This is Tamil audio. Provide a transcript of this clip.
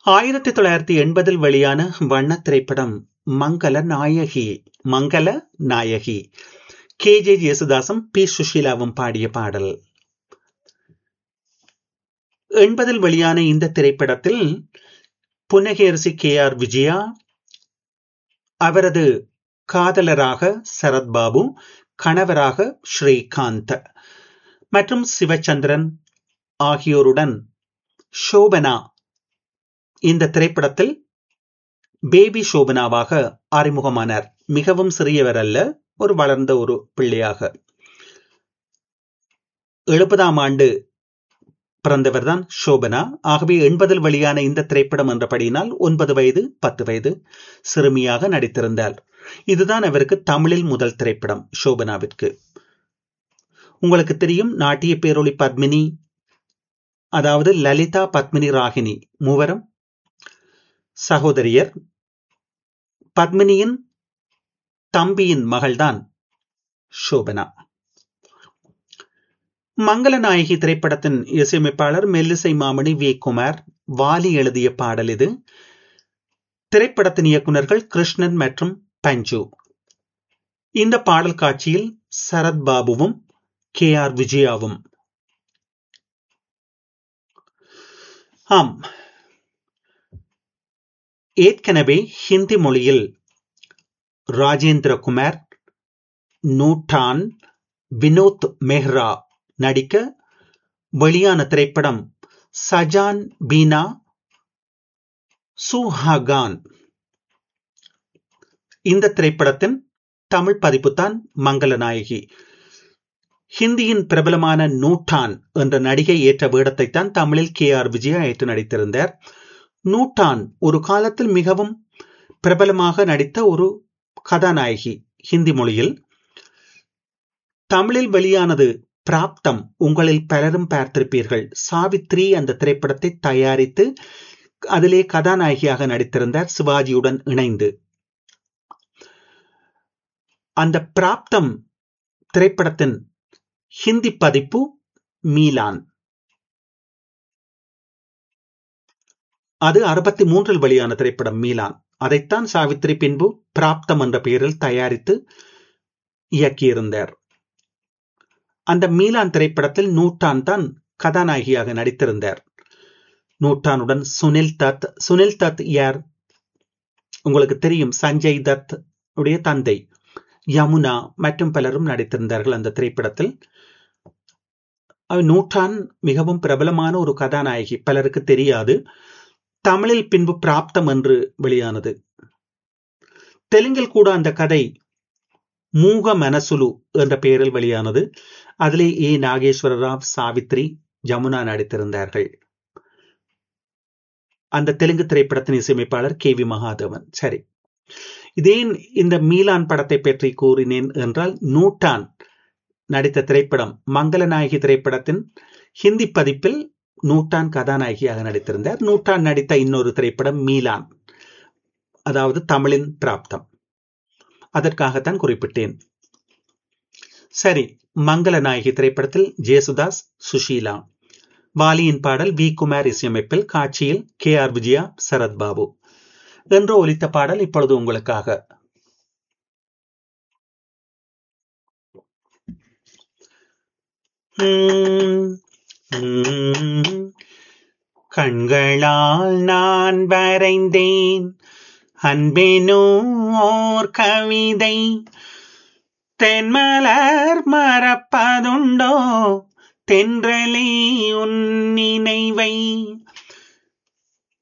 ஆயிரத்தி தொள்ளாயிரத்தி எண்பதில் வெளியான வண்ணத் திரைப்படம் மங்கள நாயகி மங்கள நாயகி கே ஜே ஜேசுதாசும் பி சுஷீலாவும் பாடிய பாடல் எண்பதில் வெளியான இந்த திரைப்படத்தில் புன்னகேரசி கே ஆர் விஜயா அவரது காதலராக சரத்பாபு கணவராக ஸ்ரீகாந்த் மற்றும் சிவச்சந்திரன் ஆகியோருடன் சோபனா இந்த திரைப்படத்தில் பேபி சோபனாவாக அறிமுகமானார் மிகவும் சிறியவர் அல்ல ஒரு வளர்ந்த ஒரு பிள்ளையாக எழுபதாம் ஆண்டு பிறந்தவர் தான் சோபனா ஆகவே எண்பதில் வெளியான இந்த திரைப்படம் என்றபடியினால் ஒன்பது வயது பத்து வயது சிறுமியாக நடித்திருந்தார் இதுதான் அவருக்கு தமிழில் முதல் திரைப்படம் சோபனாவிற்கு உங்களுக்கு தெரியும் நாட்டிய பேரொளி பத்மினி அதாவது லலிதா பத்மினி ராகினி மூவரும் சகோதரியர் பத்மினியின் தம்பியின் மகள்தான் சோபனா மங்களநாயகி திரைப்படத்தின் இசையமைப்பாளர் மெல்லிசை மாமணி வி குமார் வாலி எழுதிய பாடல் இது திரைப்படத்தின் இயக்குநர்கள் கிருஷ்ணன் மற்றும் பஞ்சு இந்த பாடல் காட்சியில் சரத் பாபுவும் கே ஆர் விஜயாவும் ஆம் ஏற்கனவே ஹிந்தி மொழியில் ராஜேந்திர குமார் நூட்டான் வினோத் மெஹ்ரா நடிக்க வெளியான திரைப்படம் சஜான் பீனா சுஹாகான் இந்த திரைப்படத்தின் தமிழ் பதிப்புத்தான் மங்களநாயகி ஹிந்தியின் பிரபலமான நூட்டான் என்ற நடிகை ஏற்ற வேடத்தை தான் தமிழில் கே ஆர் விஜயா ஏற்று நடித்திருந்தார் நூட்டான் ஒரு காலத்தில் மிகவும் பிரபலமாக நடித்த ஒரு கதாநாயகி ஹிந்தி மொழியில் தமிழில் வெளியானது பிராப்தம் உங்களில் பலரும் பார்த்திருப்பீர்கள் சாவித்ரி அந்த திரைப்படத்தை தயாரித்து அதிலே கதாநாயகியாக நடித்திருந்தார் சிவாஜியுடன் இணைந்து அந்த பிராப்தம் திரைப்படத்தின் ஹிந்தி பதிப்பு மீலான் அது அறுபத்தி மூன்றில் வெளியான திரைப்படம் மீலான் அதைத்தான் சாவித்ரி பின்பு பிராப்தம் என்ற பெயரில் தயாரித்து இயக்கியிருந்தார் அந்த மீலான் திரைப்படத்தில் நூட்டான் தான் கதாநாயகியாக நடித்திருந்தார் நூட்டானுடன் சுனில் தத் சுனில் தத் யார் உங்களுக்கு தெரியும் சஞ்சய் தத் உடைய தந்தை யமுனா மற்றும் பலரும் நடித்திருந்தார்கள் அந்த திரைப்படத்தில் நூட்டான் மிகவும் பிரபலமான ஒரு கதாநாயகி பலருக்கு தெரியாது தமிழில் பின்பு பிராப்தம் என்று வெளியானது தெலுங்கில் கூட அந்த கதை மூக மனசுலு என்ற பெயரில் வெளியானது அதிலே ஏ நாகேஸ்வர ராவ் சாவித்ரி ஜமுனா நடித்திருந்தார்கள் அந்த தெலுங்கு திரைப்படத்தின் இசையமைப்பாளர் கே வி மகாதேவன் சரி இதேன் இந்த மீலான் படத்தை பற்றி கூறினேன் என்றால் நூட்டான் நடித்த திரைப்படம் மங்களநாயகி திரைப்படத்தின் ஹிந்தி பதிப்பில் நூட்டான் கதாநாயகியாக நடித்திருந்தார் நூட்டான் நடித்த இன்னொரு திரைப்படம் மீலான் அதாவது தமிழின் பிராப்தம் அதற்காகத்தான் குறிப்பிட்டேன் சரி மங்களநாயகி திரைப்படத்தில் ஜேசுதாஸ் சுஷீலா வாலியின் பாடல் வி குமார் இசையமைப்பில் காட்சியில் கே ஆர் விஜயா சரத் பாபு என்று ஒலித்த பாடல் இப்பொழுது உங்களுக்காக கண்களால் நான் வரைந்தேன் அன்பேனோ ஓர் கவிதை தென்மலர் மறப்பதுண்டோ தென்றலே உன் நினைவை